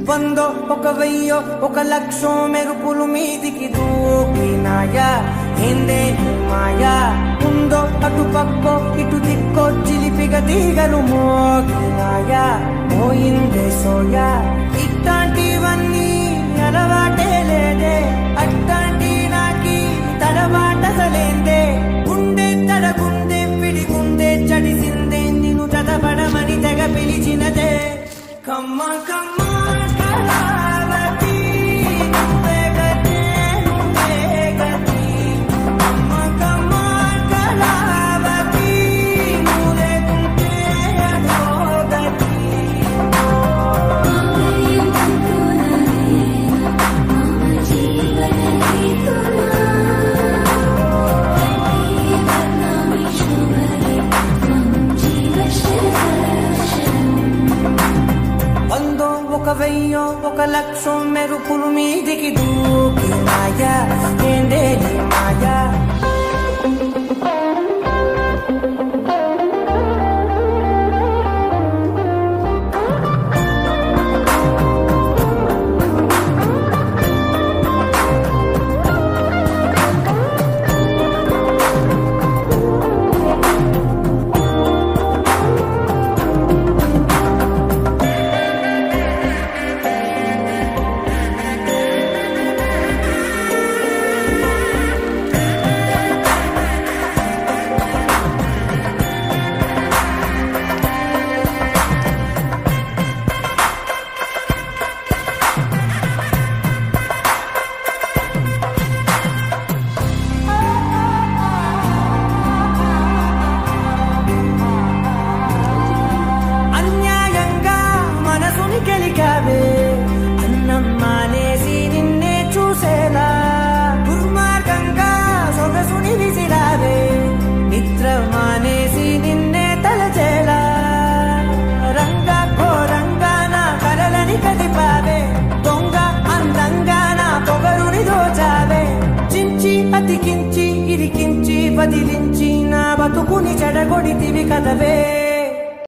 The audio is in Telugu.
వందో ఒక వెయ్యో ఒక లక్షో మెరుపులు మీదికి దూకినాయా ఏందే ఈ మాయా ఉందో అటు పక్కో ఇటు దిక్కో చిలిపిగ తీగలు మోగినాయా పోయిందే సోయా ఇట్లాంటివన్నీ అలవాటే లేదే అట్లాంటి నాకి తడబాటసలేందే గుండె తడగుండె పిడిగుండె చడిసిందే నిన్ను చదవడమని తెగ పిలిచినదే కమ్మ కమ్మ కళావతి, నువ్వే గతే, నువ్వే గతి. కమ్మ కమ్మ కళావతి, నువ్వు లేకుంటే అదో గతి. వందో ఒక వెయ్యో ఒక లక్షో మెరుపులు మీదికి దూకినాయా ఏందే నీ మాయా అన్యాయంగా మనసుని గెలికావే అన్నం మానేసి నిన్నే చూసేలా దుర్మార్గంగా సొగసుని విసిరావే నిద్ర మానేసి నిన్నే తలచేలా రంగా ఘోరంగా నా కలలని కదిపావే దొంగ అందంగా నా పొగరుని దోచావే చించి అతికించి ఇరికించి వదిలించి నా బతుకుని చెడగొడితివి కదవే